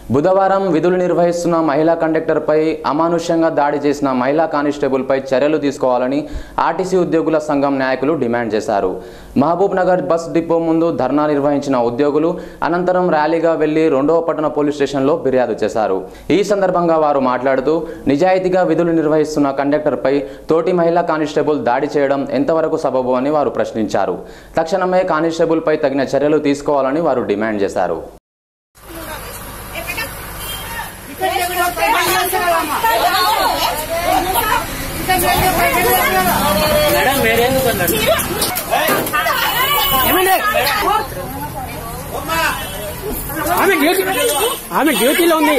బుధవారం విధులు నిర్వహిస్తున్న మహిళా కండక్టర్పై అమానుష్యంగా దాడి చేసిన మహిళా కానిస్టేబుల్పై చర్యలు తీసుకోవాలని ఆర్టీసీ ఉద్యోగుల సంఘం నాయకులు డిమాండ్ చేశారు మహబూబ్ నగర్ బస్ డిపో ముందు ధర్నా నిర్వహించిన ఉద్యోగులు అనంతరం ర్యాలీగా వెళ్లి రెండవ పట్టణ పోలీస్ స్టేషన్లో ఫిర్యాదు చేశారు ఈ సందర్భంగా వారు మాట్లాడుతూ నిజాయితీగా విధులు నిర్వహిస్తున్న కండక్టర్పై తోటి మహిళా కానిస్టేబుల్ దాడి చేయడం ఎంతవరకు సబబు అని వారు ప్రశ్నించారు తక్షణమే కానిస్టేబుల్పై తగిన చర్యలు తీసుకోవాలని వారు డిమాండ్ చేశారు మేడం మీరేందుకు అన్నారు ఆమె డ్యూటీ ఆమె డ్యూటీలో ఉంది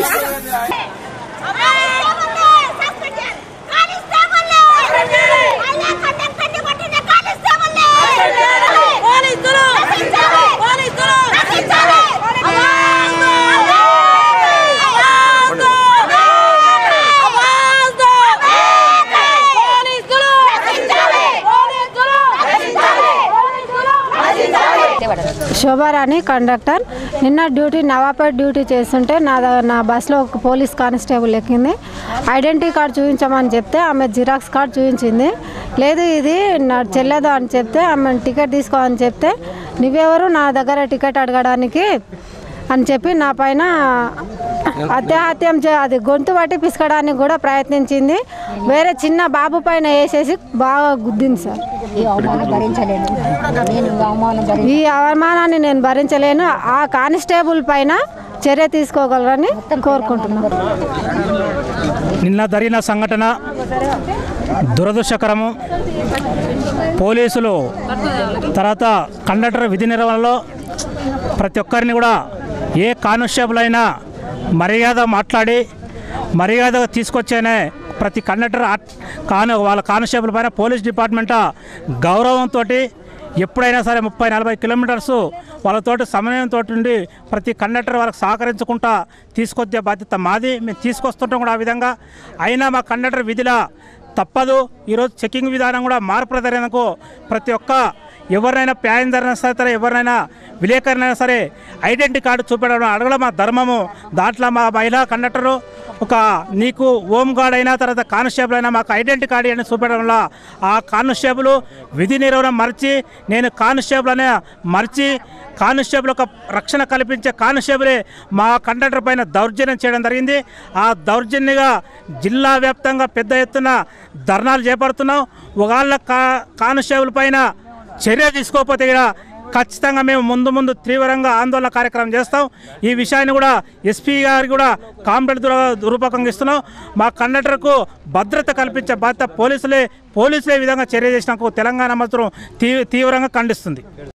శోభారాణి కండక్టర్ నిన్న డ్యూటీ నవాపేట్ డ్యూటీ చేస్తుంటే నా ద- నా బస్సులో ఒక పోలీస్ కానిస్టేబుల్ ఎక్కింది ఐడెంటిటీ కార్డ్ చూపించమని చెప్తే ఆమె జిరాక్స్ కార్డ్ చూపించింది లేదు ఇది నా చెల్లెదు అని చెప్తే ఆమె టికెట్ తీసుకో అని చెప్తే నువ్వెవరు నా దగ్గర టికెట్ అడగడానికి అని చెప్పి నా పైన అత్యాహత్యం చే అది గొంతు పట్టి పిసకడానికి కూడా ప్రయత్నించింది వేరే చిన్న బాబు పైన వేసేసి బాగా గుద్దింది సార్ ఈ అవమానం భరించలేను నేను ఈ అవమానం భరి ఈ అవమానాన్ని నేను భరించలేను ఆ కానిస్టేబుల్ పైన చర్య తీసుకోగలరని కోరుకుంటున్నాను నిన్న జరిగిన సంఘటన దురదృష్టకరము పోలీసులు తర్వాత కండక్టర్ విధి నిర్వహణలో ప్రతి ఒక్కరిని కూడా ఏ కానిస్టేబుల్ అయినా మర్యాద మాట్లాడి మర్యాద తీసుకొచ్చేనే ప్రతి కండక్టర్ ఆట్- కాను వాళ్ళ కానిస్టేబుల్ పైన పోలీస్ డిపార్ట్మెంట్ గౌరవంతో ఎప్పుడైనా సరే ముప్పై నలభై కిలోమీటర్స్ వాళ్ళతోటి సమన్వయంతో ఉండి ప్రతి కండక్టర్ వాళ్ళకి సహకరించుకుంటా తీసుకొచ్చే బాధ్యత మాది మేము తీసుకొస్తుంటాం కూడా ఆ విధంగా అయినా మా కండక్టర్ విధిలా తప్పదు ఈరోజు చెకింగ్ విధానం కూడా మార్పు జరిగినందుకు ప్రతి ఒక్క ఎవరినైనా ప్యాసింజర్ అయినా సరే ఎవరినైనా విలేకరినైనా సరే ఐడెంటిటీ కార్డు చూపెట్టడం అడగడం మా ధర్మము దాంట్లో మా మహిళా కండక్టరు ఒక నీకు హోమ్ గార్డ్ అయినా తర్వాత కానిస్టేబుల్ అయినా మాకు ఐడెంటిటీ కార్డు అని చూపెట్టడంలో ఆ కానిస్టేబుల్ విధి నిర్వహణ మరిచి నేను కానిస్టేబుల్ అనే మరిచి కానిస్టేబుల్ ఒక రక్షణ కల్పించే కానిస్టేబులే మా కండక్టర్ పైన దౌర్జన్యం చేయడం జరిగింది ఆ దౌర్జన్యంగా జిల్లా వ్యాప్తంగా పెద్ద ఎత్తున ధర్నాలు చేపడుతున్నాం ఒకళ్ళ కా కానిస్టేబుల్ పైన చర్య తీసుకోకపోతే కూడా ఖచ్చితంగా మేము ముందు ముందు తీవ్రంగా ఆందోళన కార్యక్రమం చేస్తాం ఈ విషయాన్ని కూడా ఎస్పీ గారికి కూడా కాంప్లైంట్ రూపకంగా ఇస్తున్నాం మా కండక్టర్కు భద్రత కల్పించే బాధ్యత పోలీసులే పోలీసులే ఈ విధంగా చర్య చేసినందుకు తెలంగాణ మాత్రం తీ తీవ్రంగా ఖండిస్తుంది